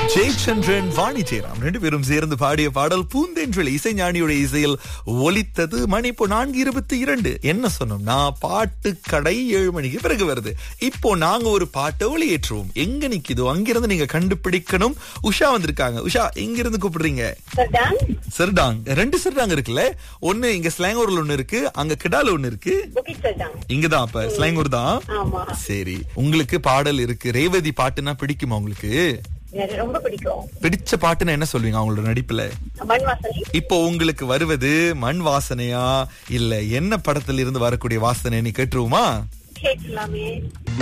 ஜெயச்சந்திரன் வாணி ஜெயராம் ரெண்டு பேரும் சேர்ந்து பாடிய பாடல் பூந்தென்றல் இசைஞானியுடைய இசையில் ஒலித்தது மணி இப்போ நான்கு இருபத்தி இரண்டு என்ன சொன்னோம்னா பாட்டு கடை ஏழு மணிக்கு பிறகு வருது இப்போ நாங்க ஒரு பாட்டை ஒளியேற்றுவோம் எங்க நிக்குதோ அங்கிருந்து நீங்க கண்டுபிடிக்கணும் உஷா வந்திருக்காங்க உஷா எங்க இருந்து கூப்பிடுறீங்க சர்டான் சிறுடாங் ரெண்டு சிறுடாங் இருக்குல்ல ஒண்ணு இங்க ஸ்லாங்கூர்ல ஒண்ணு இருக்கு அங்க கிடால ஒண்ணு இருக்கு புக்கிட் சர்டான் இங்கதான் அப்ப ஸ்லாங்கூர் தான் ஆமா சரி உங்களுக்கு பாடல் இருக்கு ரேவதி பாட்டுனா பிடிக்குமா உங்களுக்கு எனக்கு ரொம்ப பிடிக்கும் பிடிச்ச பாட்டுன்னா என்ன சொல்வீங்க அவங்களோட நடிப்புல மண் வாசனை இப்போ உங்களுக்கு வருவது மண் வாசனையா இல்ல என்ன படத்துல இருந்து வரக்கூடிய வாசனை நீ கேட்டுருவோமா கேட்கலாமே